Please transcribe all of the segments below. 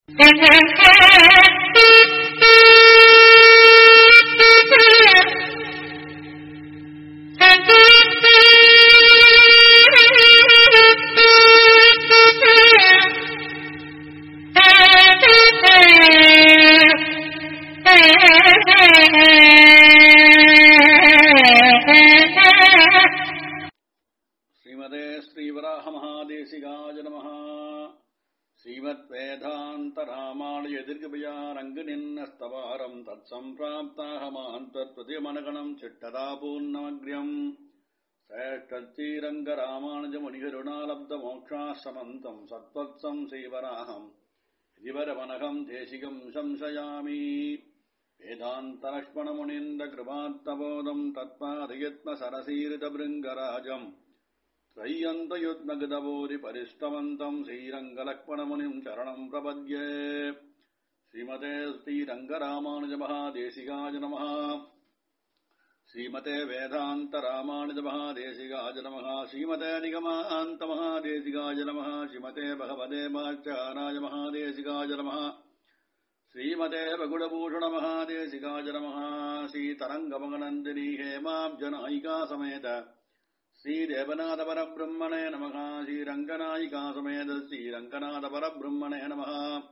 श्रीमते श्रीवराहमहादेशिकाय नमः श्रीमद्वेदान्तरामाणयदीर्घभयारङ्गनिन्नस्तवारम् तत्सम्प्राप्ताहमान् त्वत्प्रतिमनगणम् चिट्टदा पूर्णमग्र्यम् श्रेष्ठश्रीरङ्गरामानुजमुनिगरुणालब्धमोक्षाश्रमन्तम् सत्त्वत्सम् श्रीवराहम् दिवरवनघम् देशिकम् संशयामि वेदान्तलक्ष्मणमुनीन्द्रकृपात्तबोधम् तत्पादयत्नसरसीरितभृङ्गराजम् त्रय्यन्तयुग्मगदबोधि परिष्टवन्तम् श्रीरङ्गलक्ष्मणमुनिम् चरणम् प्रपद्ये श्रीमते श्रीरङ्गरामानुजमहादेशिकाय नमः श्रीमते वेदान्तरामानुजमहादेशिकाय नमः श्रीमते निगमान्तमहादेशिकाय नमः श्रीमते भगवते माचाराय महादेशिकाय नमः श्रीमते भगुडभूषणमहादेशिकाय नमः श्रीतरङ्गमगनन्दिनी हेमाब्जनायिका समेत श्रीदेवनाथपरब्रह्मणे नमः श्रीरङ्गनायिका समेत श्रीरङ्गनाथपरब्रह्मणे नमः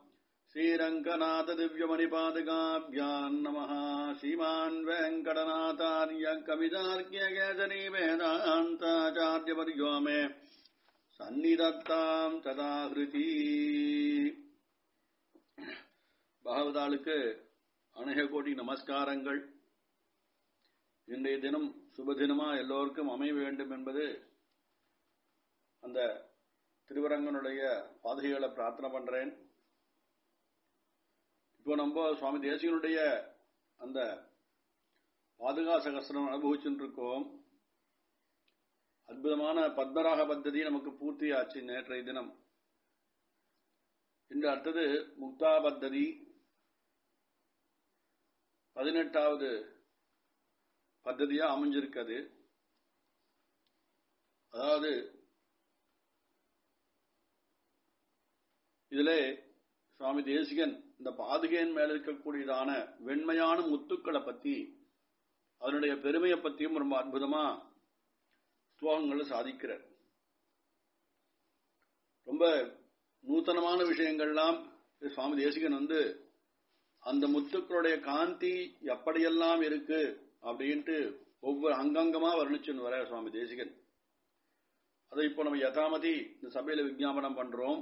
श्रीरङ्गनाथदिव्यमणिपादकाभ्याम् नमः श्रीमान् वेङ्कटनाथार्य कवितार्क्यकेसरी वेदान्ताचार्यवर्यो मे சந்நிதத்தாம் ததாகிருதி பாகவதாளுக்கு அநேக கோடி நமஸ்காரங்கள் இன்றைய தினம் சுபதினமா எல்லோருக்கும் அமைய வேண்டும் என்பது அந்த திருவரங்கனுடைய பாதைகளை பிரார்த்தனை பண்றேன் இப்போ நம்ம சுவாமி தேசிகனுடைய அந்த பாதுகா சகசிரம் அனுபவிச்சுட்டு இருக்கோம் அற்புதமான பத்மராக பத்ததி நமக்கு பூர்த்தி ஆச்சு நேற்றைய தினம் இன்று அடுத்தது முக்தா பத்ததி பதினெட்டாவது பத்ததியா அமைஞ்சிருக்கிறது அதாவது இதுல சுவாமி தேசிகன் இந்த பாதுகையின் மேல இருக்கக்கூடியதான வெண்மையான முத்துக்களை பத்தி அதனுடைய பெருமையை பத்தியும் ரொம்ப அற்புதமா ஸ்லோகங்கள் சாதிக்கிறார் ரொம்ப நூத்தனமான விஷயங்கள்லாம் சுவாமி தேசிகன் வந்து அந்த முத்துக்களுடைய காந்தி எப்படியெல்லாம் இருக்கு அப்படின்ட்டு ஒவ்வொரு அங்கங்கமா வர்ணிச்சுன்னு வர சுவாமி தேசிகன் அதை இப்போ நம்ம யதாமதி இந்த சபையில விஜாபனம் பண்றோம்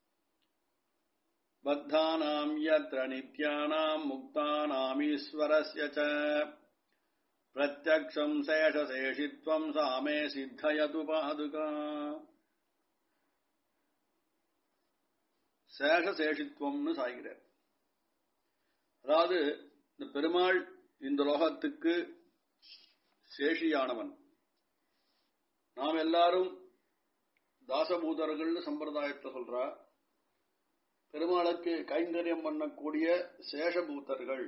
பத்தானாம் யத்ர நித்யானாம் முக்தானாமீஸ்வரஸ்ய ச பிரத்யக்ஷம் சேஷசேஷித்வம் சாமே சித்தயது பாதுகா சேஷசேஷித்வம்னு சாய்கிறார் அதாவது இந்த பெருமாள் இந்த லோகத்துக்கு சேஷியானவன் நாம் எல்லாரும் தாசபூதர்கள்னு சம்பிரதாயத்தை சொல்றா பெருமாளுக்கு கைங்கரியம் பண்ணக்கூடிய சேஷபூத்தர்கள்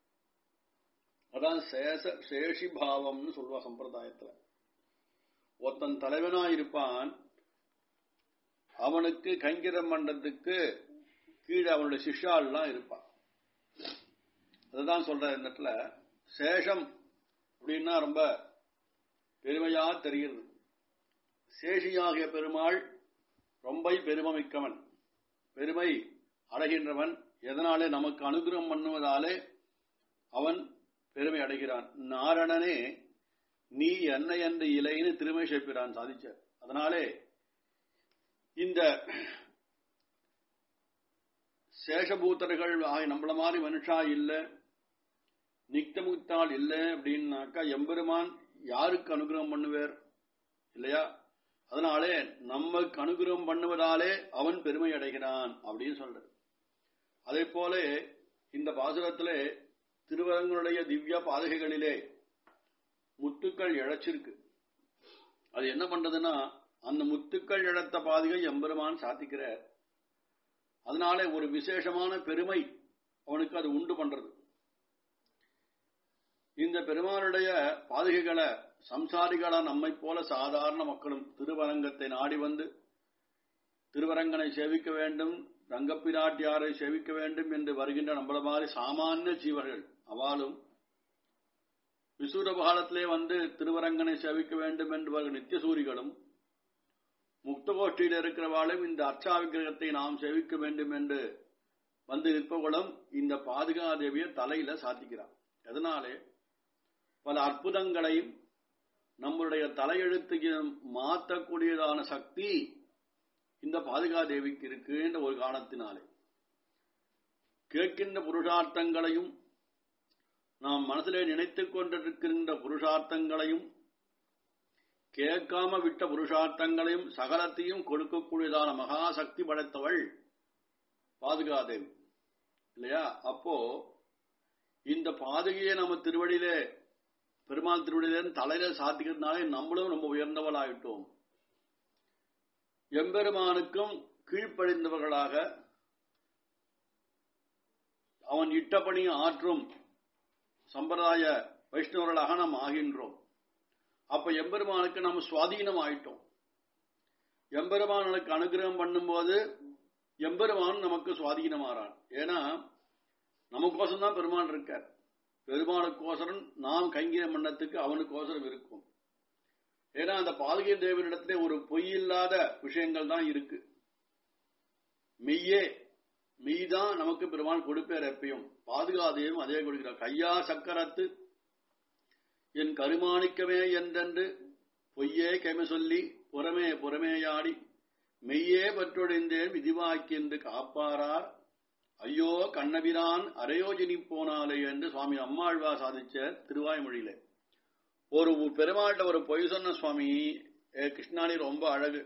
அதான் சேஷ சேஷி பாவம்னு சொல்லுவா சம்பிரதாயத்துல ஒருத்தன் தலைவனா இருப்பான் அவனுக்கு கைங்கரியம் பண்றதுக்கு கீழே அவனுடைய சிஷ்யாள்லாம் இருப்பான் அதுதான் சொல்ற இந்த இடத்துல சேஷம் அப்படின்னா ரொம்ப பெருமையா தெரிகிறது சேஷியாகிய பெருமாள் ரொம்ப பெருமமிக்கவன் பெருமை அடைகின்றவன் எதனாலே நமக்கு அனுகிரகம் பண்ணுவதாலே அவன் பெருமை அடைகிறான் நாரணனே நீ என்ன என்ற இலைன்னு திருமை சேர்ப்பிறான் சாதிச்சார் அதனாலே இந்த சேஷபூத்தர்கள் ஆகிய நம்மள மாதிரி மனுஷா இல்ல நிக்தமுக்தாள் இல்ல அப்படின்னாக்கா எம்பெருமான் யாருக்கு அனுகிரகம் பண்ணுவார் இல்லையா அதனாலே நமக்கு அனுகிரகம் பண்ணுவதாலே அவன் பெருமை அடைகிறான் அப்படின்னு சொல்ற அதே போல இந்த பாசுரத்திலே திருவரங்களுடைய திவ்ய பாதகைகளிலே முத்துக்கள் இழைச்சிருக்கு அது என்ன பண்றதுன்னா அந்த முத்துக்கள் இழத்த பாதுகை எம்பெருமான் சாத்திக்கிறார் அதனாலே ஒரு விசேஷமான பெருமை அவனுக்கு அது உண்டு பண்றது இந்த பெருமானுடைய பாதுகைகளை சம்சாரிகளா நம்மை போல சாதாரண மக்களும் திருவரங்கத்தை நாடி வந்து திருவரங்கனை சேவிக்க வேண்டும் ரங்கப்பிராட்டியாரை சேவிக்க வேண்டும் என்று வருகின்ற நம்மள மாதிரி சாமானிய ஜீவர்கள் அவளும் விசூர காலத்திலே வந்து திருவரங்கனை சேவிக்க வேண்டும் என்று வருகிற நித்தியசூரிகளும் முக்தகோஷ்டியில் இருக்கிறவாளும் இந்த அர்ச்சா விக்கிரகத்தை நாம் சேவிக்க வேண்டும் என்று வந்து நிற்பவர்களும் இந்த பாதுகாதேவியை தலையில சாத்திக்கிறார் அதனாலே பல அற்புதங்களையும் நம்மளுடைய தலையெழுத்துக்கு மாற்றக்கூடியதான சக்தி இந்த பாதுகாதேவிக்கு இருக்கு என்ற ஒரு காரணத்தினாலே கேட்கின்ற புருஷார்த்தங்களையும் நாம் மனசிலே நினைத்துக் கொண்டிருக்கின்ற புருஷார்த்தங்களையும் கேட்காம விட்ட புருஷார்த்தங்களையும் சகலத்தையும் கொடுக்கக்கூடியதான மகாசக்தி படைத்தவள் பாதுகாதேவி இல்லையா அப்போ இந்த பாதுகையை நம்ம திருவடியிலே பெருமாள் திருவடியிலே தலையில சாத்திக்கிறதுனாலே நம்மளும் ரொம்ப உயர்ந்தவளாயிட்டோம் எம்பெருமானுக்கும் கீழ்ப்படிந்தவர்களாக அவன் இட்டப்பணி ஆற்றும் சம்பிரதாய வைஷ்ணவர்களாக நாம் ஆகின்றோம் அப்ப எம்பெருமானுக்கு நம்ம சுவாதீனம் ஆயிட்டோம் எம்பெருமானுக்கு அனுகிரகம் பண்ணும்போது எம்பெருமான் நமக்கு சுவாதீனமாறான் ஏன்னா நமக்கோசரம் தான் பெருமான் இருக்கார் பெருமானுக்கோசரம் நாம் கைங்கிற மன்னத்துக்கு அவனுக்கோசரம் இருக்கும் ஏன்னா அந்த பாதுகை தேவனிடத்துல ஒரு பொய்யில்லாத விஷயங்கள் தான் இருக்கு மெய்யே மெய் தான் நமக்கு பெருமாள் கொடுப்பேர் எப்பயும் பாதுகாதையும் அதே கொடுக்கிறார் கையா சக்கரத்து என் கருமாணிக்கமே என்றென்று பொய்யே கைமை சொல்லி புறமே புறமேயாடி மெய்யே பற்றொழிந்தேன் விதிவாக்கி என்று காப்பாரார் ஐயோ கண்ணபிரான் அரையோஜினி போனாலே என்று சுவாமி அம்மாழ்வா சாதிச்ச திருவாய்மொழியில ஒரு பெருமாள்கிட்ட ஒரு பொய் சொன்ன சுவாமி ஏ கிருஷ்ணாணி ரொம்ப அழகு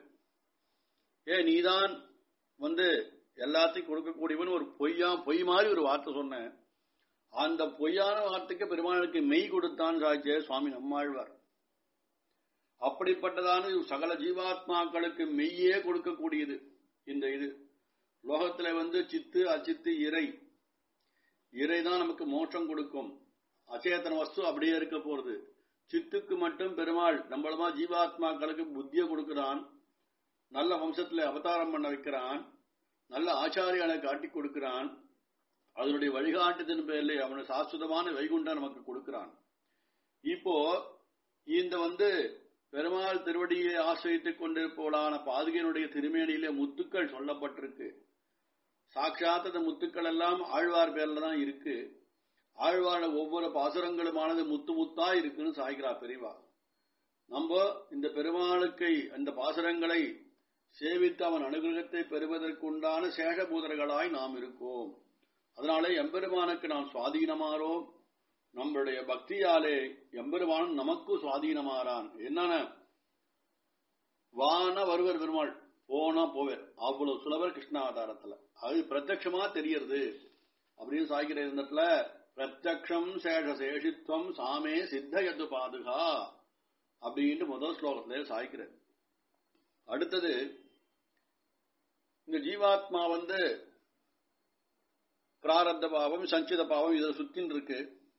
ஏ நீதான் வந்து எல்லாத்தையும் கொடுக்கக்கூடியவன் ஒரு பொய்யா பொய் மாதிரி ஒரு வார்த்தை சொன்னேன் அந்த பொய்யான வார்த்தைக்கு பெருமாளுக்கு மெய் கொடுத்தான் சாய்ச்சே சுவாமி நம்மாழ்வார் அப்படிப்பட்டதான சகல ஜீவாத்மாக்களுக்கு மெய்யே கொடுக்கக்கூடியது இந்த இது லோகத்துல வந்து சித்து அச்சித்து இறை இறை தான் நமக்கு மோட்சம் கொடுக்கும் அச்சேதன வஸ்து அப்படியே இருக்க போறது சித்துக்கு மட்டும் பெருமாள் நம்மளமா ஜீவாத்மாக்களுக்கு புத்தியை கொடுக்கிறான் நல்ல வம்சத்துல அவதாரம் பண்ண வைக்கிறான் நல்ல ஆச்சாரியாலை காட்டி கொடுக்கிறான் அதனுடைய வழிகாட்டுதன் பேர்ல அவனை சாஸ்வதமான வைகுண்டம் நமக்கு கொடுக்கிறான் இப்போ இந்த வந்து பெருமாள் திருவடியை ஆசிரியத்துக் கொண்டிருப்பவளான பாதுகையினுடைய திருமேனியிலே முத்துக்கள் சொல்லப்பட்டிருக்கு சாட்சாத் அந்த முத்துக்கள் எல்லாம் ஆழ்வார் பேர்ல தான் இருக்கு ஆழ்வார ஒவ்வொரு பாசுரங்களுமானது முத்து முத்தா இருக்குன்னு சாய்கிறா பெரியவா நம்ம இந்த பெருமாளுக்கை அந்த பாசுரங்களை சேவித்து அவன் அனுகிரகத்தை பெறுவதற்குண்டான சேஷபூதர்களாய் நாம் இருக்கோம் அதனாலே எம்பெருமானுக்கு நாம் சுவாதீனமாறோம் நம்மளுடைய பக்தியாலே எம்பெருமானும் நமக்கு சுவாதீனமாறான் என்னென்ன வான வருவர் பெருமாள் போனா போவர் அவ்வளவு சுலபர் கிருஷ்ணாவதாரத்துல அது பிரத்யட்சமா தெரியறது அப்படின்னு சாய்கிற இருந்ததுல பிரத்யக்ஷம் சேஷ சேஷித்வம் சாமே சித்தயது பாதுகா அப்படின்ட்டு முதல் ஸ்லோகத்திலே சாய்க்கிறது அடுத்தது இந்த ஜீவாத்மா வந்து பிராரத்த பாவம் சஞ்சித பாவம் இதுல சுத்தின் இருக்கு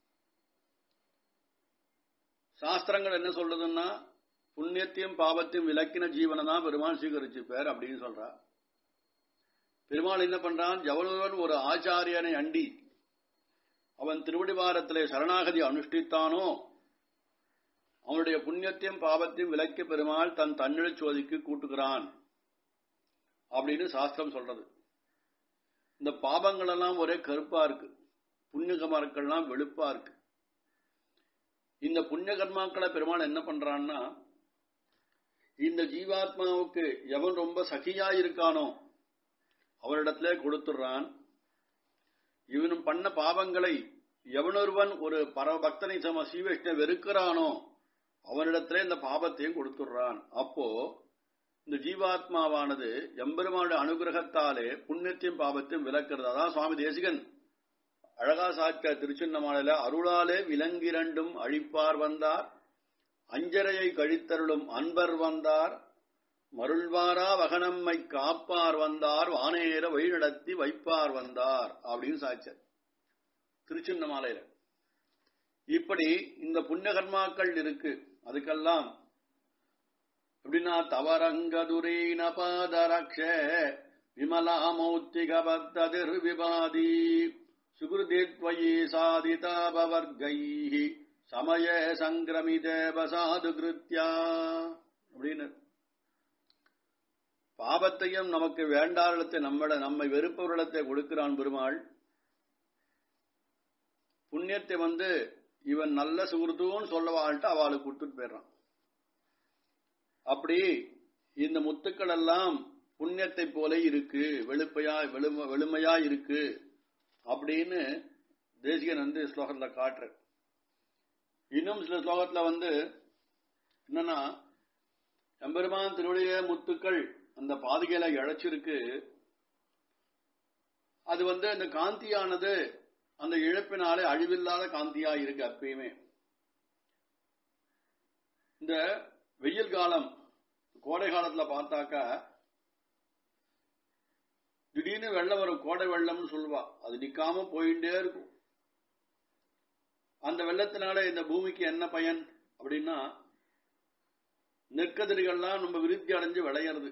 சாஸ்திரங்கள் என்ன சொல்றதுன்னா புண்ணியத்தையும் பாவத்தையும் விலக்கின ஜீவனை தான் பெருமாள் சீகரிச்சுப்பார் அப்படின்னு சொல்றா பெருமாள் என்ன பண்றான் எவ்வளவன் ஒரு ஆச்சாரியனை அண்டி அவன் திருவடிவாரத்திலே சரணாகதி அனுஷ்டித்தானோ அவனுடைய புண்ணியத்தையும் பாவத்தையும் விலக்கி பெருமாள் தன் தன்னிழச் சோதிக்கு கூட்டுகிறான் அப்படின்னு சாஸ்திரம் சொல்றது இந்த பாபங்கள் எல்லாம் ஒரே கருப்பா இருக்கு புண்ணிய கர்மாக்கள்லாம் வெளுப்பா இருக்கு இந்த புண்ணிய கர்மாக்களை பெருமாள் என்ன பண்றான்னா இந்த ஜீவாத்மாவுக்கு எவன் ரொம்ப சகியா இருக்கானோ அவரிடத்துல கொடுத்துடுறான் இவனும் பண்ண பாவங்களை எவனொருவன் ஒரு பரபக்தனை சம சீவைஷ்ண வெறுக்கிறானோ அவனிடத்துல இந்த பாபத்தையும் கொடுத்துடுறான் அப்போ இந்த ஜீவாத்மாவானது எம்பெருமானுடைய அனுகிரகத்தாலே புண்ணியத்தையும் பாவத்தையும் விளக்கிறது அதான் சுவாமி தேசிகன் அழகா சாக்க திருச்சின்னமாலையில அருளாலே விலங்கிரண்டும் அழிப்பார் வந்தார் அஞ்சரையை கழித்தருளும் அன்பர் வந்தார் மருள்வாரா வகனம்மை காப்பார் வந்தார் வானேற வழிநடத்தி வைப்பார் வந்தார் அப்படின்னு சாய்ச்சார் திருச்சின்னமாலையில இப்படி இந்த புண்ணிய கர்மாக்கள் இருக்கு அதுக்கெல்லாம் எப்படின்னா தவரங்கதுரீன பாதரக்ஷ विमलामौत्तिकबद्धतिर्विवादी सुकृतित्वयि साधितापवर्गैः சமய சங்கிரமிதேவ சாது கிருத்யா அப்படின்னு பாபத்தையும் நமக்கு வேண்டாரிடத்தை நம்மள நம்மை வெறுப்பவரிடத்தை கொடுக்கிறான் பெருமாள் புண்ணியத்தை வந்து இவன் நல்ல சுகுருத்துன்னு சொல்லவாள்ட்டு அவளுக்கு கொடுத்துட்டு போயிடுறான் அப்படி இந்த முத்துக்கள் எல்லாம் புண்ணியத்தை போல இருக்கு வெளுப்பையா வெளும வெளுமையா இருக்கு அப்படின்னு தேசிகன் வந்து ஸ்லோகத்துல காட்டுற இன்னும் சில ஸ்லோகத்துல வந்து என்னன்னா எம்பெருமான் திருவடிய முத்துக்கள் அந்த பாதுகையில இழைச்சிருக்கு அது வந்து அந்த காந்தியானது அந்த இழப்பினாலே அழிவில்லாத காந்தியா இருக்கு அப்பயுமே இந்த வெயில் காலம் கோடை காலத்துல பார்த்தாக்கா திடீர்னு வெள்ளம் வரும் கோடை வெள்ளம்னு சொல்லுவா அது நிக்காம போயிட்டே இருக்கும் அந்த வெள்ளத்தினால இந்த பூமிக்கு என்ன பயன் அப்படின்னா நெற்கதிர்கள்லாம் நம்ம விருத்தி அடைஞ்சு விளையிறது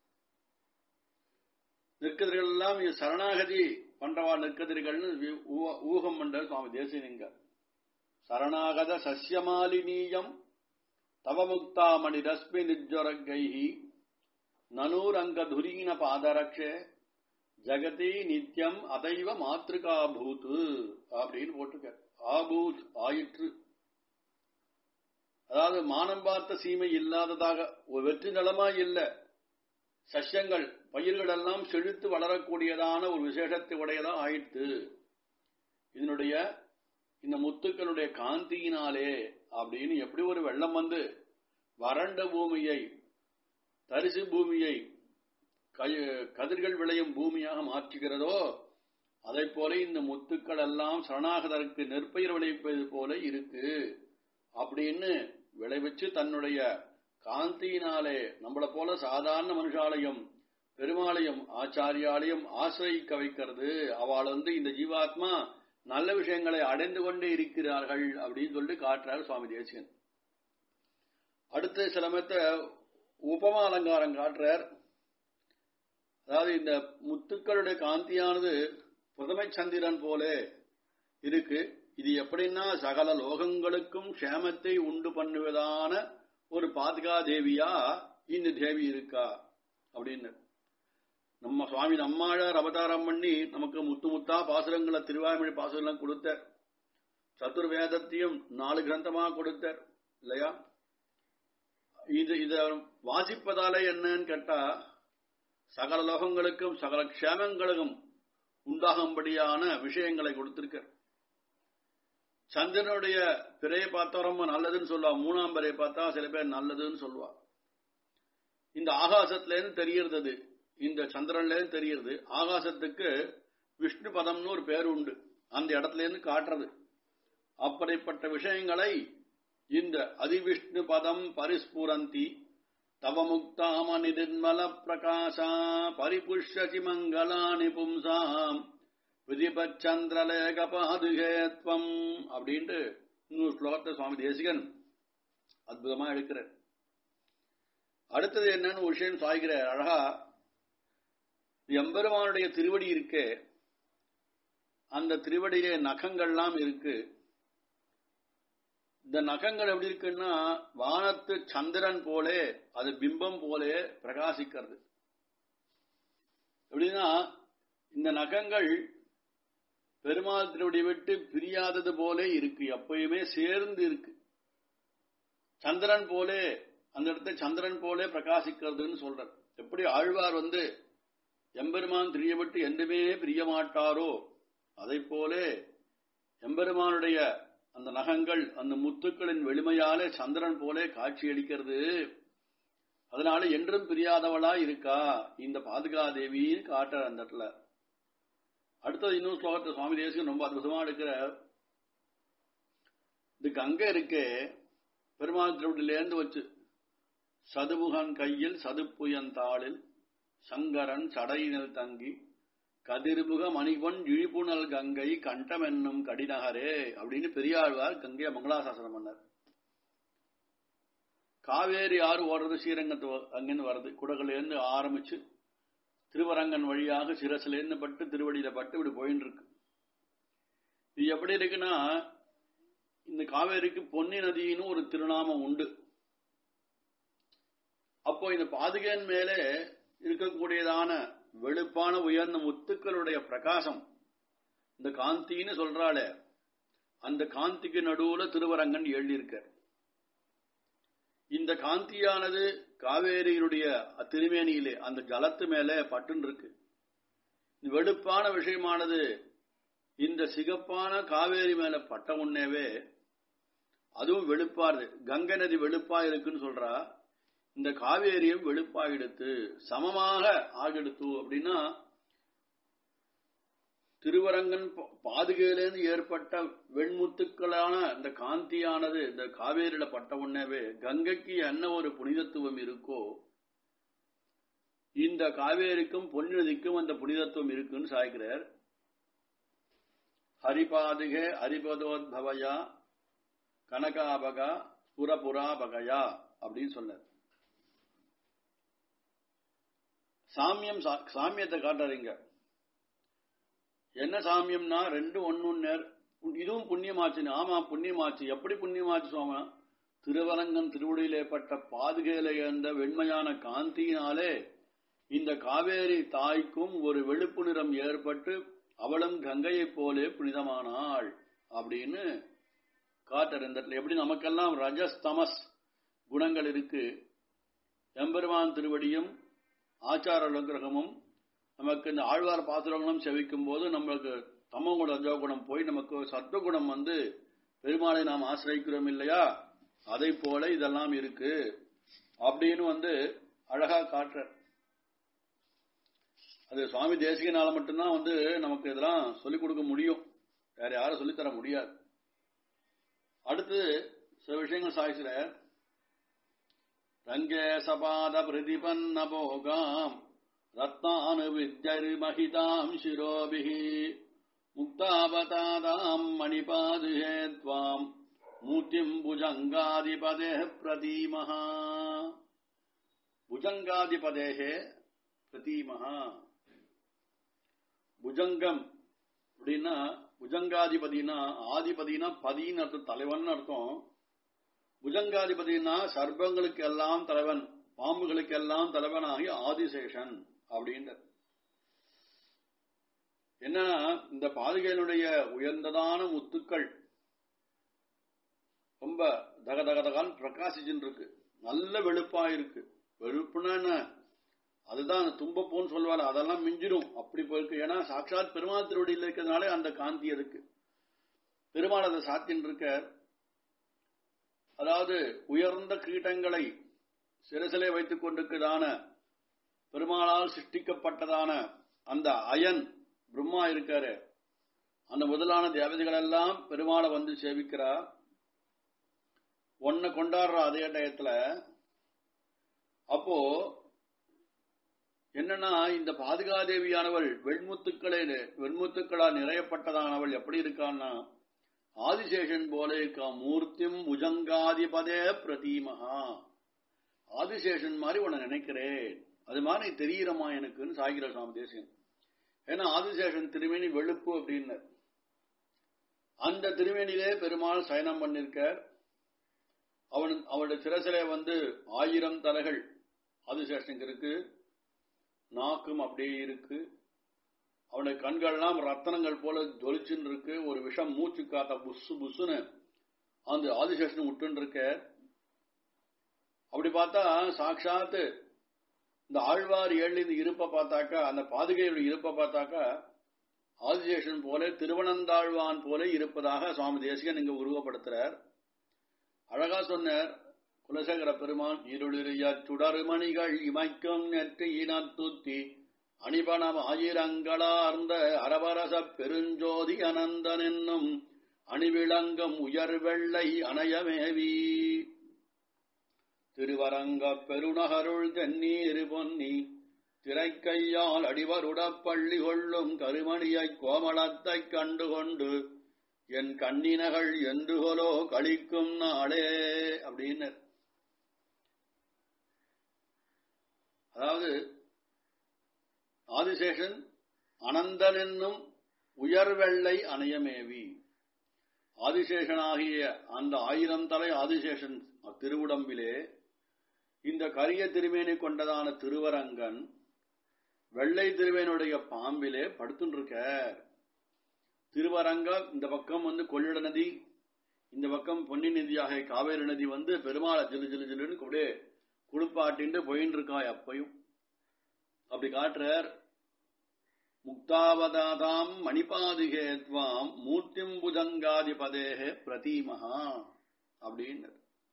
நெற்கதிர்கள் எல்லாம் சரணாகதி பண்றவா நெற்கதிர்கள்னு ஊகம் பண்ற சுவாமி தேசியலிங்க சரணாகத சசியமாலினீயம் தவமுக்தாமணி ரஸ்மி நிஜ்வரங்கைஹி நனூரங்க துரீன பாதரக்ஷே ஜகதி நித்தியம் அதைவ மாத்திருக்கா பூத்து அப்படின்னு போட்டிருக்க ஆபூத் ஆயிற்று அதாவது மானம் பார்த்த சீமை இல்லாததாக ஒரு வெற்றி நலமா இல்ல சஸ்யங்கள் பயிர்கள் எல்லாம் செழித்து வளரக்கூடியதான ஒரு விசேஷத்தை உடையதா ஆயிற்று இதனுடைய இந்த முத்துக்களுடைய காந்தியினாலே அப்படின்னு எப்படி ஒரு வெள்ளம் வந்து வறண்ட பூமியை தரிசு பூமியை கதிர்கள் விளையும் பூமியாக மாற்றுகிறதோ அதை போல இந்த முத்துக்கள் எல்லாம் சரணாகதற்கு நெற்பயிர் விளைவிப்பது போல இருக்கு அப்படின்னு விளைவிச்சு தன்னுடைய காந்தியினாலே நம்மளை போல சாதாரண மனுஷாலையும் பெருமாளையும் ஆச்சாரியாலையும் ஆசிரியிக்க வைக்கிறது அவள் வந்து இந்த ஜீவாத்மா நல்ல விஷயங்களை அடைந்து கொண்டே இருக்கிறார்கள் அப்படின்னு சொல்லிட்டு காட்டுறார் சுவாமி தேசியன் அடுத்த சிலமத்த உபமா அலங்காரம் காட்டுறார் அதாவது இந்த முத்துக்களுடைய காந்தியானது புதமை சந்திரன் போல இருக்கு இது எப்படின்னா சகல லோகங்களுக்கும் க்ஷேமத்தை உண்டு பண்ணுவதான ஒரு பாதுகா தேவியா இந்த தேவி இருக்கா அப்படின்னு நம்ம சுவாமி நம்மாழார் அவதாரம் பண்ணி நமக்கு முத்து முத்தா பாசுரங்களை திருவாய்மொழி பாசுரம் கொடுத்தார் சதுர்வேதத்தையும் நாலு கிரந்தமா கொடுத்தார் இல்லையா இது இத வாசிப்பதாலே என்னன்னு கேட்டா சகல லோகங்களுக்கும் சகல க்ஷேமங்களுக்கும் உண்டாகும்படியான விஷயங்களை கொடுத்திருக்க சந்திரனுடைய பிறையை பார்த்தா ரொம்ப நல்லதுன்னு சொல்லுவா மூணாம் பிறையை பார்த்தா சில பேர் நல்லதுன்னு சொல்லுவா இந்த ஆகாசத்துல இருந்து தெரியறது இந்த சந்திரன்ல இருந்து தெரியுது ஆகாசத்துக்கு விஷ்ணு பதம்னு ஒரு பேர் உண்டு அந்த இடத்துல இருந்து காட்டுறது அப்படிப்பட்ட விஷயங்களை இந்த அதிவிஷ்ணு பதம் பரிஸ்புரந்தி தவமுக்தாம நிர்மல பிரகாசா பரிபுஷ்யசி மங்களானி பும்சாம் விதிபச்சந்திரலேக பாதுகேத்வம் அப்படின்ட்டு இன்னொரு ஸ்லோகத்தை சுவாமி தேசிகன் அற்புதமா எடுக்கிறார் அடுத்தது என்னன்னு ஒரு விஷயம் சாய்கிறார் அழகா எம்பெருமானுடைய திருவடி இருக்கே அந்த திருவடியிலே நகங்கள்லாம் இருக்கு இந்த நகங்கள் எப்படி இருக்குன்னா வானத்து சந்திரன் போலே அது பிம்பம் போலே பிரகாசிக்கிறது எப்படின்னா இந்த நகங்கள் பெருமாள் திருவடி விட்டு பிரியாதது போலே இருக்கு எப்பயுமே சேர்ந்து இருக்கு சந்திரன் போலே அந்த இடத்த சந்திரன் போலே பிரகாசிக்கிறதுன்னு சொல்ற எப்படி ஆழ்வார் வந்து எம்பெருமான் திரிய விட்டு என்றுமே பிரிய மாட்டாரோ அதை போலே எம்பெருமானுடைய அந்த நகங்கள் அந்த முத்துக்களின் வெளிமையாலே சந்திரன் போலே காட்சி அளிக்கிறது அதனால என்றும் பிரியாதவளா இருக்கா இந்த பாதுகா தேவின்னு காட்டுற அந்த இடத்துல அடுத்தது இன்னும் ஸ்லோகத்தை சுவாமி தேசியம் ரொம்ப அற்புதமா எடுக்கிற இது கங்கை இருக்கே பெருமாள் திருவிடிலேருந்து வச்சு சதுமுகன் கையில் சதுப்புயந்தாளில் சங்கரன் சடையினில் தங்கி கதிர்முக மணிபொன் இழிப்புணல் கங்கை கண்டம் என்னும் கடிநகரே அப்படின்னு பெரியாழ்வார் கங்கைய மங்களாசாசனம் பண்ணார் காவேரி ஆறு ஓடுறது ஸ்ரீரங்கத்து அங்கிருந்து வருது குடகுலேருந்து ஆரம்பிச்சு திருவரங்கன் வழியாக சிரசிலேருந்து பட்டு திருவடியில பட்டு இப்படி போயின்னு இருக்கு இது எப்படி இருக்குன்னா இந்த காவேரிக்கு பொன்னி நதின்னு ஒரு திருநாமம் உண்டு அப்போ இந்த பாதுகையின் மேலே இருக்கக்கூடியதான வெளுப்பான உயர்ந்த முத்துக்களுடைய பிரகாசம் இந்த காந்தின்னு சொல்றாளே அந்த காந்திக்கு நடுவுல திருவரங்கன் எழுதியிருக்க இந்த காந்தியானது காவேரியினுடைய திருமேனியிலே அந்த ஜலத்து மேலே பட்டுன்னு இருக்கு இந்த வெளுப்பான விஷயமானது இந்த சிகப்பான காவேரி மேல பட்ட உடனேவே அதுவும் வெளுப்பாருது கங்கை நதி வெளுப்பா இருக்குன்னு சொல்றா இந்த காவேரியும் வெளுப்பாகிடுத்து சமமாக ஆகிடுத்து அப்படின்னா திருவரங்கன் பாதுகையிலிருந்து ஏற்பட்ட வெண்முத்துக்களான இந்த காந்தியானது இந்த காவேரியில பட்ட உடனேவே கங்கைக்கு என்ன ஒரு புனிதத்துவம் இருக்கோ இந்த காவேரிக்கும் பொன்னிதிக்கும் அந்த புனிதத்துவம் இருக்குன்னு சாய்க்கிறார் ஹரிபாதுகே ஹரிபதோத்பவயா கனகாபகா புறபுராபகயா அப்படின்னு சொன்னார் சாமியம் சாமியத்தை காட்டுறீங்க என்ன சாமியம்னா ரெண்டு ஒன்னு இதுவும் புண்ணியமாச்சு ஆமா புண்ணியமாச்சு எப்படி புண்ணியமாச்சு சுவாமி திருவரங்கன் திருவுடியில் ஏற்பட்ட பாதுகையில இருந்த வெண்மையான காந்தியினாலே இந்த காவேரி தாய்க்கும் ஒரு வெளுப்பு நிறம் ஏற்பட்டு அவளும் கங்கையைப் போலே புனிதமானாள் அப்படின்னு காட்டுற இந்த எப்படி நமக்கெல்லாம் ரஜஸ் தமஸ் குணங்கள் இருக்கு எம்பெருமான் திருவடியும் ஆச்சார அனுகிரகமும் நமக்கு இந்த ஆழ்வார் பாசுரங்களும் செவிக்கும் போது நம்மளுக்கு தமகுண ரஜோகுணம் போய் நமக்கு சத்துவகுணம் வந்து பெருமாளை நாம் ஆசிரிக்கிறோம் இல்லையா அதை போல இதெல்லாம் இருக்கு அப்படின்னு வந்து அழகா காட்டுற அது சுவாமி தேசிகனால மட்டும்தான் வந்து நமக்கு இதெல்லாம் சொல்லிக் கொடுக்க முடியும் வேற யாரும் சொல்லித்தர முடியாது அடுத்து சில விஷயங்கள் சாய்ச்சிற ரங்கேசபாத பிரதிபன்ன போகாம் ரத்னானு வித்யரிமகிதாம் சிரோபிஹி முக்தாபதாதாம் மணிபாதுஹே त्वाम् மூர்த்திம் புஜங்காதிபதே பிரதீமஹா புஜங்காதிபதேகே பிரதீமஹா புஜங்கம் அப்படின்னா புஜங்காதிபதினா ஆதிபதினா பதின்னு அர்த்தம் தலைவன் அர்த்தம் புஜங்காதிபதினா சர்ப்பங்களுக்கு எல்லாம் தலைவன் பாம்புகளுக்கு எல்லாம் தலைவனாகி ஆதிசேஷன் அப்படின்ற என்னன்னா இந்த பாதுகையினுடைய உயர்ந்ததான முத்துக்கள் ரொம்ப தக தக தகான்னு பிரகாசிச்சுன்னு இருக்கு நல்ல வெளுப்பா இருக்கு வெளுப்புனா என்ன அதுதான் தும்பப்பூன்னு சொல்லுவாரு அதெல்லாம் மிஞ்சிடும் அப்படி போயிருக்கு ஏன்னா சாட்சாத் பெருமாள் திருவடியில் இருக்கிறதுனாலே அந்த காந்தி அதுக்கு பெருமாள் அதை சாத்தின் இருக்க அதாவது உயர்ந்த கீட்டங்களை சிறசிலே வைத்துக் கொண்டிருக்கிறதான பெருமாளால் சிருஷ்டிக்கப்பட்டதான அந்த அயன் பிரம்மா இருக்காரு அந்த முதலான தேவதைகள் எல்லாம் பெருமாளை வந்து சேவிக்கிறா ஒன்ன கொண்டாடுற அதே டயத்துல அப்போ என்னன்னா இந்த பாதுகாதேவியானவள் வெண்முத்துக்களே வெண்முத்துக்களால் நிறையப்பட்டதானவள் எப்படி இருக்கான்னா ஆதிசேஷன் போல இருக்கா மூர்த்திம் புஜங்காதிபதே பிரதீமகா ஆதிசேஷன் மாதிரி உன்னை நினைக்கிறேன் அது மாதிரி தெரியிறமா எனக்குன்னு சாகிர சாமி தேசியன் ஏன்னா ஆதிசேஷன் திருமேனி வெளுப்பு அப்படின்னு அந்த திருமேனிலே பெருமாள் சயனம் பண்ணிருக்கார் அவன் அவனுடைய சிரசிலே வந்து ஆயிரம் தலைகள் ஆதிசேஷனுக்கு இருக்கு நாக்கும் அப்படியே இருக்கு அவனுடைய கண்கள்லாம் ரத்தனங்கள் போல ஜொலிச்சுன்னு இருக்கு ஒரு விஷம் மூச்சு காத்த புசு புசுன்னு அந்த ஆதிசேஷன் விட்டுன்னு இருக்க அப்படி பார்த்தா சாட்சாத்து இந்த ஆழ்வார் ஏழிலிருந்து இருப்ப பார்த்தாக்கா அந்த பாதுகையுடைய இருப்ப பார்த்தாக்கா ஆதிசேஷன் போல திருவனந்தாழ்வான் போல இருப்பதாக சுவாமி தேசிகன் இங்க உருவப்படுத்துறார் அழகா சொன்னார் குலசேகர பெருமான் இருளிய சுடருமணிகள் இமைக்கும் நெற்றி இனத்துத்தி அணிபணம் ஆயிரங்களார்ந்த அரவரச பெருஞ்சோதி அனந்தன் என்னும் அணிவிளங்கம் உயர் வெள்ளை அணையமேவி திருவரங்க பெருநகருள் தென்னீர் பொன்னி திரைக்கையால் அடிவருடப் பள்ளி கொள்ளும் கருமணியைக் கோமளத்தைக் கண்டுகொண்டு என் கண்ணினகள் என்றுகொலோ கழிக்கும் நாளே அப்படின்னு அதாவது ஆதிசேஷன் அனந்தன் என்னும் உயர்வெள்ளை அணையமேவி ஆதிசேஷனாகிய அந்த ஆயிரம் தலை ஆதிசேஷன் திருவுடம்பிலே இந்த கரிய திருமேனி கொண்டதான திருவரங்கன் வெள்ளை திருவேனுடைய பாம்பிலே படுத்துருக்கார் திருவரங்க இந்த பக்கம் வந்து கொள்ளிட நதி இந்த பக்கம் பொன்னி நதியாக காவேரி நதி வந்து பெருமாளை ஜிலு ஜிலு ஜிலுன்னு அப்படியே குளிப்பாட்டின்னு போயின்னு இருக்கா எப்பையும் அப்படி காட்டுறார் முக்தாவதாதாம் மணிபாதிகேத்வாம் மூர்த்திம் புஜங்காதிபதேக பிரதீமஹா அப்படின்னு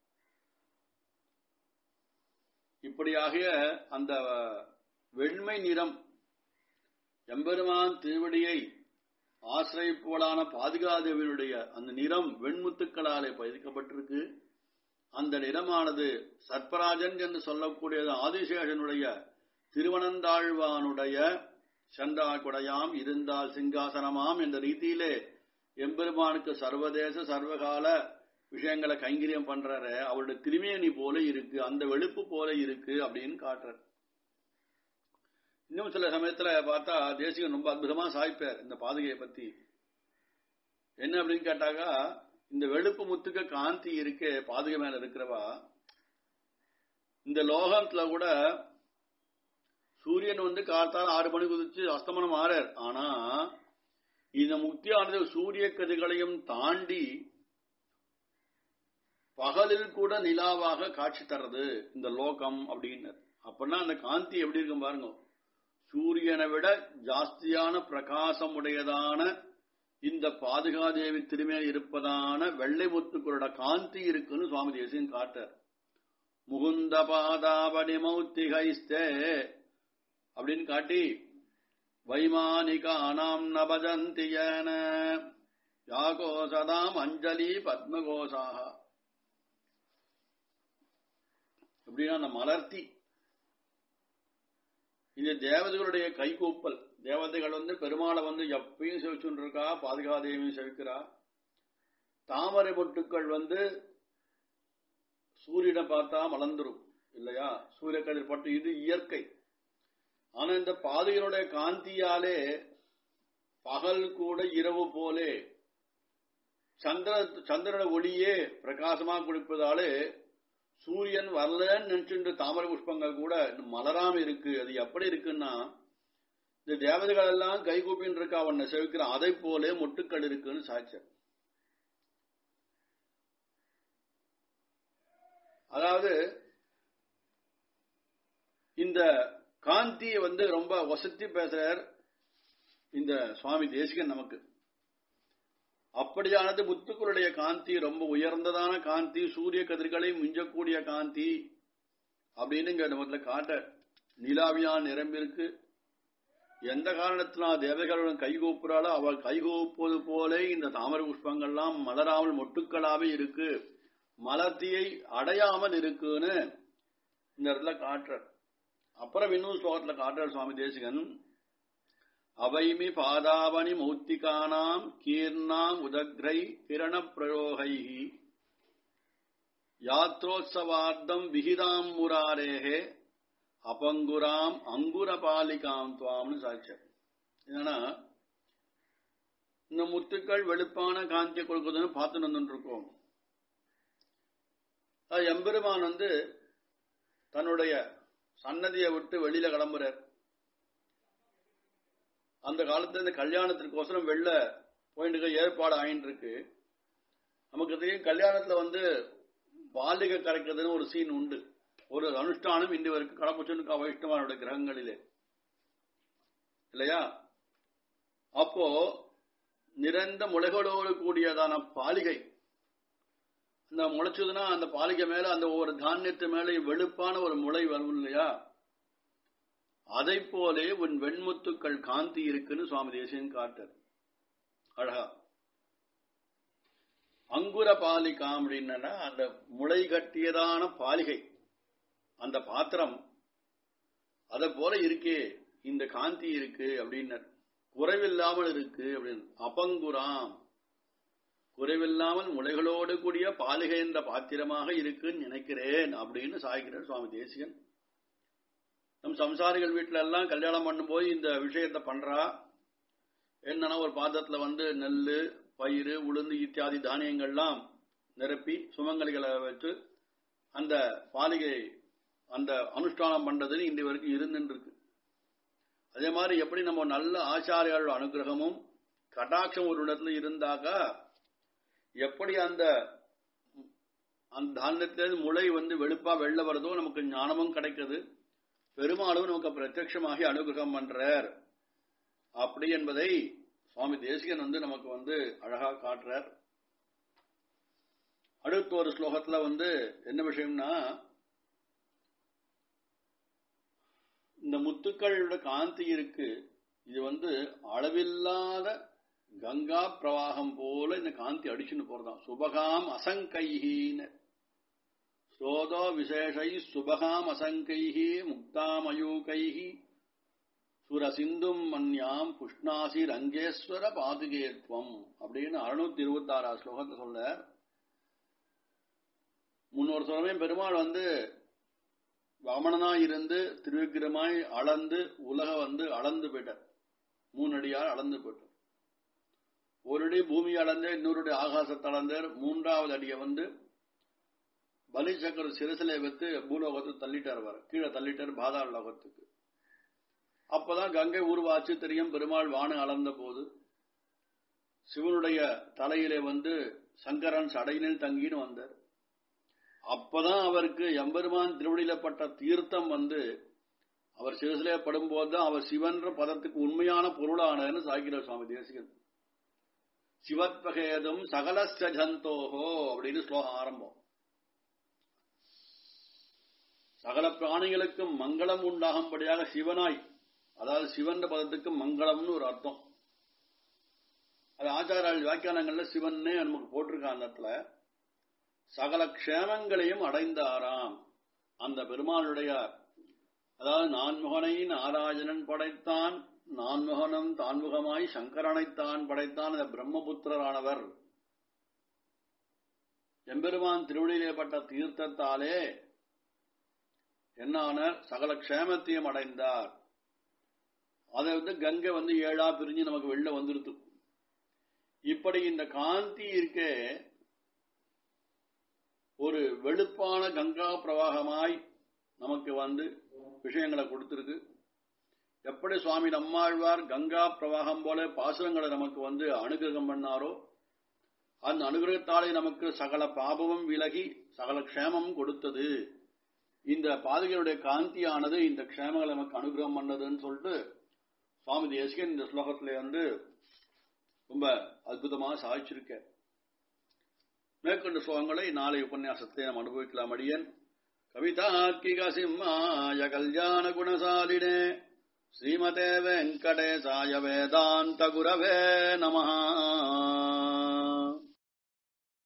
இப்படியாக அந்த வெண்மை நிறம் எம்பெருமான் திருவடியை ஆசிரியப்போலான பாதுகாதேவினுடைய அந்த நிறம் வெண்முத்துக்களாலே பதிக்கப்பட்டிருக்கு அந்த நிறமானது சர்ப்பராஜன் என்று சொல்லக்கூடியது ஆதிசேஷனுடைய திருவனந்தாழ்வானுடைய சண்டா குடையாம் இருந்தால் சிங்காசனமாம் என்ற ரீதியிலே எம்பெருமானுக்கு சர்வதேச சர்வகால விஷயங்களை கைங்கரியம் பண்றாரு அவருடைய திருமேனி போல இருக்கு அந்த வெளுப்பு போல இருக்கு அப்படின்னு காட்டுற இன்னும் சில சமயத்துல பார்த்தா தேசிகன் ரொம்ப அற்புதமா சாய்ப்பார் இந்த பாதுகையை பத்தி என்ன அப்படின்னு கேட்டாக்கா இந்த வெளுப்பு முத்துக்க காந்தி இருக்கே பாதுகை மேல இருக்கிறவா இந்த லோகத்துல கூட சூரியன் வந்து காத்தால் ஆறு மணி குதிச்சு அஸ்தமனம் ஆறார் ஆனா இந்த முக்தியானது சூரிய கதிர்களையும் தாண்டி பகலில் கூட நிலாவாக காட்சி தர்றது இந்த லோகம் அப்படின்னு அப்படின்னா அந்த காந்தி எப்படி இருக்கும் பாருங்க சூரியனை விட ஜாஸ்தியான பிரகாசம் உடையதான இந்த பாதுகாதேவி திருமேல் இருப்பதான வெள்ளை முத்துக்களோட காந்தி இருக்குன்னு சுவாமி தேசியன் காட்டார் முகுந்த பாதாபடி மௌத்திகைஸ்தே அப்படின்னு காட்டி வைமானிகானாம் நபஜந்தியன யாகோசதாம் அஞ்சலி பத்மகோசாக எப்படின்னா அந்த மலர்த்தி இந்த தேவதைகளுடைய கைகூப்பல் தேவதைகள் வந்து பெருமாளை வந்து எப்பயும் செவிச்சுட்டு இருக்கா பாதுகாதேவியும் செவிக்கிறா தாமரை பொட்டுக்கள் வந்து சூரியனை பார்த்தா மலர்ந்துரும் இல்லையா சூரிய கதிர் பட்டு இது இயற்கை ஆனா இந்த பாதையினுடைய காந்தியாலே பகல் கூட இரவு போலே சந்திர சந்திரன ஒளியே பிரகாசமா குளிப்பதாலே சூரியன் வரலன்னு நினைச்சுட்டு தாமரை புஷ்பங்கள் கூட மலராம இருக்கு அது எப்படி இருக்குன்னா இந்த தேவதைகள் எல்லாம் கைகூப்பின்னு இருக்கா அவனை செவிக்கிற அதை போலே மொட்டுக்கள் இருக்குன்னு சாட்சர் அதாவது இந்த காந்தியை வந்து ரொம்ப வசத்தி பேசுறார் இந்த சுவாமி தேசிகன் நமக்கு அப்படியானது முத்துக்களுடைய காந்தி ரொம்ப உயர்ந்ததான காந்தி சூரிய கதிர்களை மிஞ்சக்கூடிய காந்தி அப்படின்னு இங்க நமக்குல காட்ட நிலாவியான் நிரம்பிருக்கு எந்த காரணத்தினால் தேவர்களுடன் கைகூப்புறாளோ அவள் கைகூப்புவது போல இந்த தாமரை புஷ்பங்கள்லாம் மலராமல் மொட்டுக்களாவே இருக்கு மலர்த்தியை அடையாமல் இருக்குன்னு இந்த இடத்துல காட்டுற அப்புறம் இன்னும் ஸ்லோகத்துல காட்டுற சுவாமி தேசிகன் அவைமி பாதாவணி மௌத்திகானாம் கீர்ணாம் உதக்ரை கிரண பிரயோகை யாத்ரோத்சவார்த்தம் விகிதாம் முராரேகே அபங்குராம் அங்குரபாலிகாம் துவாம்னு சாட்சியம் என்னன்னா இந்த முத்துக்கள் வெளுப்பான காந்தியை கொடுக்குதுன்னு பார்த்து வந்துட்டு இருக்கோம் எம்பெருமான் வந்து தன்னுடைய சன்னதியை விட்டு வெளியில கிளம்புறார் அந்த காலத்துல இந்த கல்யாணத்திற்கோசரம் வெளில போயிட்டு ஏற்பாடு ஆயின்னு இருக்கு நமக்கு தெரியும் கல்யாணத்துல வந்து பாலிகை கரைக்கிறதுன்னு ஒரு சீன் உண்டு ஒரு அனுஷ்டானம் இன்று வரைக்கும் கடப்புச்சுன்னு வைஷ்ணவனுடைய கிரகங்களிலே இல்லையா அப்போ நிறைந்த முளைகளோடு கூடியதான பாலிகை அந்த முளைச்சதுன்னா அந்த பாலிகை மேல அந்த ஒவ்வொரு தானியத்து மேலே வெளுப்பான ஒரு முளை வரும் இல்லையா அதை போலே உன் வெண்முத்துக்கள் காந்தி இருக்குன்னு சுவாமி தேசியன் காட்டர் அழகா அங்குர பாலிகா அப்படின்னா அந்த முளை கட்டியதான பாலிகை அந்த பாத்திரம் அத போல இருக்கே இந்த காந்தி இருக்கு அப்படின்னர் குறைவில்லாமல் இருக்கு அப்படின்னு அபங்குராம் குறைவில்லாமல் முளைகளோடு கூடிய பாலிகை என்ற பாத்திரமாக இருக்குன்னு நினைக்கிறேன் அப்படின்னு சாய்கிறார் சுவாமி தேசிகன் நம் சம்சாரிகள் வீட்டுல எல்லாம் கல்யாணம் பண்ணும்போது இந்த விஷயத்த பண்றா என்னன்னா ஒரு பாத்திரத்துல வந்து நெல்லு பயிறு உளுந்து இத்தியாதி தானியங்கள்லாம் நிரப்பி சுமங்கலிகளை வச்சு அந்த பாலிகை அந்த அனுஷ்டானம் பண்றதுன்னு இன்று வரைக்கும் இருந்துட்டு இருக்கு அதே மாதிரி எப்படி நம்ம நல்ல ஆச்சாரியாளோட அனுகிரகமும் கட்டாட்சம் ஒரு இடத்துல இருந்தாக்கா எப்படி அந்த அந்த தானியத்திலிருந்து முளை வந்து வெளுப்பா வெள்ள வருதோ நமக்கு ஞானமும் கிடைக்குது பெருமாளும் நமக்கு பிரத்யட்சமாகி அனுகிரகம் பண்றார் அப்படி என்பதை சுவாமி தேசிகன் வந்து நமக்கு வந்து அழகா காட்டுறார் அடுத்த ஒரு ஸ்லோகத்துல வந்து என்ன விஷயம்னா இந்த முத்துக்களோட காந்தி இருக்கு இது வந்து அளவில்லாத கங்கா பிரவாகம் போல இந்த காந்தி அடிச்சுன்னு போறதாம் சுபகாம் அசங்கைஹின்னு ஸ்ரோதோ விசேஷை சுபகாம் அசங்கைஹி முக்தாமயூகைஹி சுரசிந்தும் மன்யாம் புஷ்ணாசி ரங்கேஸ்வர பாதுகேத்வம் அப்படின்னு அறுநூத்தி இருபத்தி ஆறாம் ஸ்லோகத்தை சொல்ல முன்னொரு சமயம் பெருமாள் வந்து வாமனனாய் இருந்து திருவிக்கிரமாய் அளந்து உலக வந்து அளந்து போயிட்டார் மூணு அடியார் அளந்து போயிட்டார் ஒரு அடி பூமி அளந்து இன்னொரு அடி ஆகாசத்தை அளந்தார் மூன்றாவது அடியை வந்து பலி சக்கர சிறுசிலை வைத்து பூலோகத்தை தள்ளிட்டார் வர கீழே தள்ளிட்டார் பாதாள லோகத்துக்கு அப்பதான் கங்கை உருவாச்சு தெரியும் பெருமாள் வானம் அளந்த போது சிவனுடைய தலையிலே வந்து சங்கரன் சடையினில் தங்கின்னு வந்தார் அப்பதான் அவருக்கு எம்பெருமான் திருவடியிலப்பட்ட தீர்த்தம் வந்து அவர் சிவசிலே படும்போது தான் அவர் சிவன்ற பதத்துக்கு உண்மையான பொருளானதுன்னு சாய்கிறார் சுவாமி தேசிகன் சிவத்பகேதம் சகலஸ்ட ஜந்தோஹோ அப்படின்னு ஸ்லோகம் ஆரம்பம் சகல பிராணிகளுக்கும் மங்களம் உண்டாகும்படியாக சிவனாய் அதாவது சிவன்ற பதத்துக்கு மங்களம்னு ஒரு அர்த்தம் அது ஆச்சாரால் வியாக்கியானங்கள்ல சிவன்னே நமக்கு போட்டிருக்காங்க அந்த இடத்துல சகல க்ஷேமங்களையும் அடைந்தாராம் அந்த பெருமானுடைய அதாவது நான்முகனை நாராயணன் படைத்தான் நான்முகனும் தான்முகமாய் சங்கரனைத்தான் படைத்தான் இந்த பிரம்மபுத்திரரானவர் எம்பெருமான் திருவடியிலேப்பட்ட தீர்த்தத்தாலே என்னான சகல க்ஷேமத்தையும் அடைந்தார் அதை வந்து கங்கை வந்து ஏழா பிரிஞ்சு நமக்கு வெளில வந்துருது இப்படி இந்த காந்தி இருக்கே ஒரு வெளுப்பான கங்கா பிரவாகமாய் நமக்கு வந்து விஷயங்களை கொடுத்திருக்கு எப்படி சுவாமி நம்மாழ்வார் கங்கா பிரவாகம் போல பாசுரங்களை நமக்கு வந்து அனுகிரகம் பண்ணாரோ அந்த அனுகிரகத்தாலே நமக்கு சகல பாபமும் விலகி சகல க்ஷேமமும் கொடுத்தது இந்த பாதகையுடைய காந்தியானது இந்த க்ஷேமங்களை நமக்கு அனுகிரகம் பண்ணதுன்னு சொல்லிட்டு சுவாமி தேசிகன் இந்த ஸ்லோகத்திலே வந்து ரொம்ப அற்புதமாக சாதிச்சிருக்க மேற்கொண்ட ஸ்லோகங்களை நாளை உபன்யாசத்தை நாம் அனுபவிக்கலாம் அடியன் கவிதார்க்கிக சிம்மாய கல்யாண குணசாலினே ஸ்ரீமதே வெங்கடேசாய வேதாந்த குரவே நமஹா